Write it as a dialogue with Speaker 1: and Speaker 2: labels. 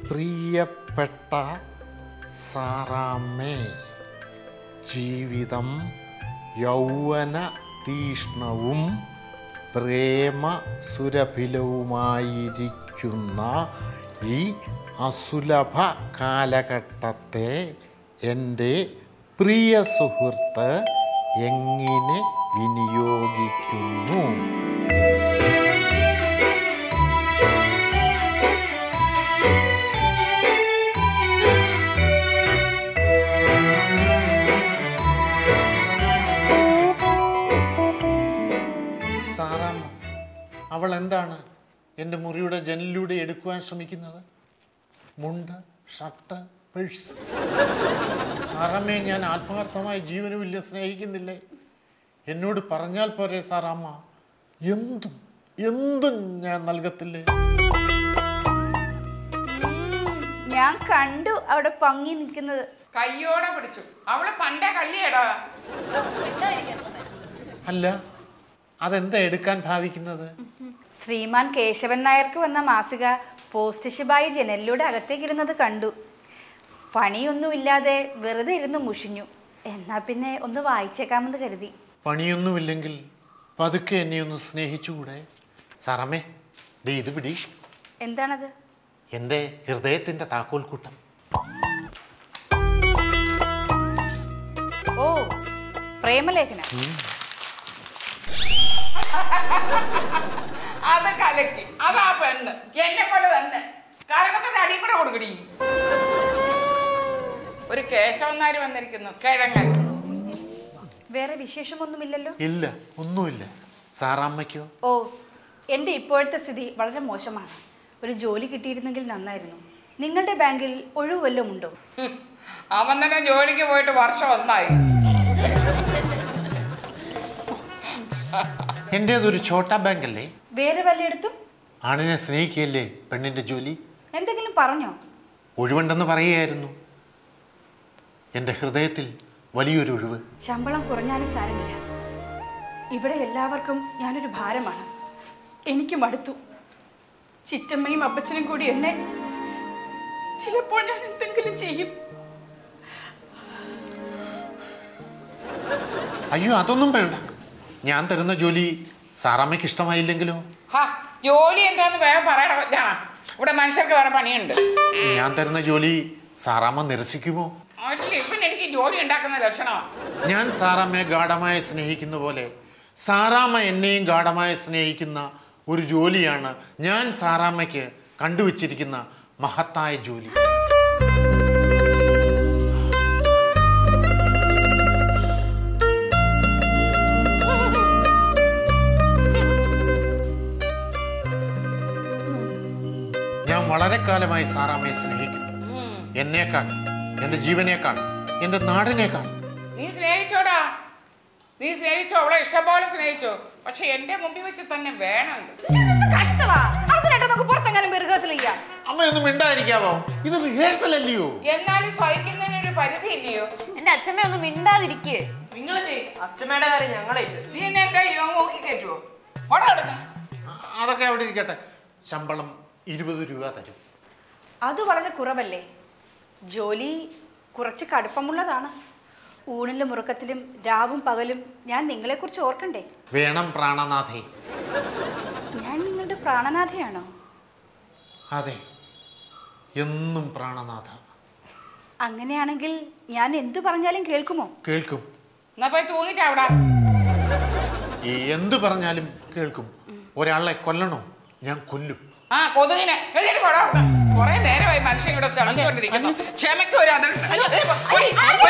Speaker 1: പ്രിയപ്പെട്ട സാറാമ്മേ ജീവിതം യൗവന തീഷ്ണവും പ്രേമ സുരഭിലവുമായിരിക്കുന്ന ഈ അസുലഭ കാലഘട്ടത്തെ എൻ്റെ പ്രിയ സുഹൃത്ത് എങ്ങനെ വിനിയോഗിക്കുന്നു സാറാമ്മ അവൾ എന്താണ് എൻ്റെ മുറിയുടെ ജനലിലൂടെ എടുക്കുവാൻ ശ്രമിക്കുന്നത് മുണ്ട് ഷർട്ട് പേഴ്സ് സാറാമ്മയെ ഞാൻ ആത്മാർത്ഥമായി ജീവനുമില്ല സ്നേഹിക്കുന്നില്ലേ എന്നോട് പറഞ്ഞാൽ പോരെ സാറാമ്മ എന്തും എന്തും ഞാൻ നൽകത്തില്ലേ
Speaker 2: ഞാൻ കണ്ടു അവിടെ പങ്ങി നിൽക്കുന്നത്
Speaker 3: കയ്യോടെ പിടിച്ചു അവള് പണ്ടേ കള്ളിയടാ
Speaker 1: അല്ല അതെന്താ എടുക്കാൻ ഭാവിക്കുന്നത്
Speaker 2: ശ്രീമാൻ കേശവൻ നായർക്ക് വന്ന മാസിക പോസ്റ്റ് ഷിബായി ജനലിലൂടെ അകത്തേക്കിരുന്നത് കണ്ടു പണിയൊന്നുമില്ലാതെ വെറുതെ ഇരുന്ന് മുഷിഞ്ഞു എന്നാ പിന്നെ ഒന്ന് വായിച്ചേക്കാമെന്ന് കരുതി
Speaker 1: പണിയൊന്നുമില്ലെങ്കിൽ പതുക്കെ എന്നെ ഒന്ന് സ്നേഹിച്ചുകൂടെ സാറമ്മേ ദേ ഇത് പിടി
Speaker 2: എന്താണത്
Speaker 1: എൻ്റെ ഹൃദയത്തിൻ്റെ താക്കോൽ കൂട്ടം
Speaker 2: ഓ പ്രേമലേഖനം
Speaker 3: അത് കലക്കി അതാ പെണ്ണ് എന്നെ പോലെ തന്നെ കാരണത്തിന്റെ അടിയും കൂടെ കൊടുക്കടി ഒരു കേശവന്നാര് വന്നിരിക്കുന്നു കിഴങ്ങൻ
Speaker 2: വേറെ വിശേഷമൊന്നുമില്ലല്ലോ
Speaker 1: ഇല്ല ഒന്നുമില്ല സാറാമ്മയ്ക്കോ
Speaker 2: ഓ എൻ്റെ ഇപ്പോഴത്തെ സ്ഥിതി വളരെ മോശമാണ് ഒരു ജോലി കിട്ടിയിരുന്നെങ്കിൽ നന്നായിരുന്നു നിങ്ങളുടെ ബാങ്കിൽ ഒഴിവ് വല്ലതും ഉണ്ടോ
Speaker 3: ഹും. അവൻ തന്നെ ജോലിക്ക് പോയിട്ട് വർഷം ഒന്നായി
Speaker 1: എൻ്റേതൊരു ഛോട്ടാ ബാങ്ക് അല്ലേ
Speaker 2: വേറെ വല്ലയിടത്തും
Speaker 1: ആണിനെ സ്നേഹിക്കുകയല്ലേ പെണ്ണിൻ്റെ ജോലി
Speaker 2: എന്തെങ്കിലും പറഞ്ഞോ
Speaker 1: ഒഴിവുണ്ടെന്ന് പറയുകയായിരുന്നു എൻ്റെ ഹൃദയത്തിൽ വലിയൊരു ഒഴിവ്
Speaker 2: ശമ്പളം കുറഞ്ഞാലും സാരമില്ല ഇവിടെ എല്ലാവർക്കും ഞാനൊരു ഭാരമാണ് എനിക്ക് മടുത്തു ചിറ്റമ്മയും അപ്പച്ചനും കൂടി എന്നെ ചിലപ്പോൾ ഞാൻ എന്തെങ്കിലും ചെയ്യും
Speaker 1: അയ്യോ അതൊന്നും വേണ്ട ഞാൻ തരുന്ന ജോലി സാറാമ്മയ്ക്ക് ഇഷ്ടമായില്ലെങ്കിലോ
Speaker 3: ഹാ ജോലി എന്താന്ന് വേഗം പറയട കൊച്ചാ ഇവിടെ മനുഷ്യർക്ക് വേറെ പണിയുണ്ട്
Speaker 1: ഞാൻ തരുന്ന ജോലി സാറാമ്മ നിരസിക്കുമോ
Speaker 3: അല്ല ഇപ്പം എനിക്ക് ജോലി ഉണ്ടാക്കുന്ന ലക്ഷണമാണ്
Speaker 1: ഞാൻ സാറാമ്മയെ ഗാഠമായി സ്നേഹിക്കുന്ന പോലെ സാറാമ്മ എന്നെയും ഗാഠമായി സ്നേഹിക്കുന്ന ഒരു ജോലിയാണ് ഞാൻ സാറാമ്മയ്ക്ക് കണ്ടുവച്ചിരിക്കുന്ന മഹത്തായ ജോലി ഞാൻ വളരെ കാലമായി സാറാമ്മയെ സ്നേഹിക്കുന്നു എന്നേക്കാൾ എൻ്റെ ജീവനേക്കാൾ എൻ്റെ നാടിനേക്കാൾ
Speaker 3: നീ സ്നേഹിച്ചോടാ നീ സ്നേഹിച്ചോ അവളെ ഇഷ്ടംപോലെ സ്നേഹിച്ചോ പക്ഷെ എന്റെ മുമ്പിൽ വെച്ച് തന്നെ വേണം ഇത്.
Speaker 2: കഷ്ടമാ അതിനായിട്ട് നമുക്ക് പുറത്തെങ്ങാനും റിഹേഴ്സൽ ചെയ്യാം
Speaker 1: അമ്മയൊന്നും മിണ്ടാതിരിക്കാവോ ഇത് റിഹേഴ്സൽ അല്ലയോ
Speaker 3: എന്നാലും സഹിക്കുന്നതിനൊരു പരിധി ഇല്ലയോ
Speaker 2: എന്റെ അച്ഛമ്മ ഒന്ന് മിണ്ടാതിരിക്കേ
Speaker 4: നിങ്ങൾ ചെയ്യും അച്ഛമ്മയുടെ കാര്യം ഞങ്ങളേറ്റ്
Speaker 3: നീ എന്നെ എന്താ യോ നോക്കി കയറ്റുവോ ഓടാ അവിടുന്ന്.
Speaker 1: അതൊക്കെ അവിടെ ഇരിക്കട്ടെ ശമ്പളം ഇരുപത് രൂപ തരും
Speaker 2: അത് വളരെ കുറവല്ലേ ജോലി കുറച്ച് കടുപ്പമുള്ളതാണ് ഊണിലും ഉറക്കത്തിലും രാവും പകലും ഞാൻ നിങ്ങളെക്കുറിച്ച് ഓർക്കണ്ടേ
Speaker 1: വേണം പ്രാണനാഥേ
Speaker 2: ഞാൻ നിങ്ങളുടെ പ്രാണനാഥയാണോ
Speaker 1: അതെ എന്നും പ്രാണനാഥ
Speaker 2: അങ്ങനെയാണെങ്കിൽ ഞാൻ എന്തു പറഞ്ഞാലും കേൾക്കുമോ
Speaker 1: കേൾക്കും
Speaker 3: എന്നാ പോയി തൂങ്ങിച്ചവിടെ
Speaker 1: ഈ എന്ത് പറഞ്ഞാലും കേൾക്കും ഒരാളെ കൊല്ലണോ ഞാൻ കൊല്ലും
Speaker 3: ആ കൊതുകിനെ എഴുതിട്ട് പോടാ കൊറേ നേരമായി മനുഷ്യൻ ഇവിടെ ശ്രമിച്ചുകൊണ്ടിരിക്കുന്നു ക്ഷമയ്ക്ക് ഒരു അതിർത്തി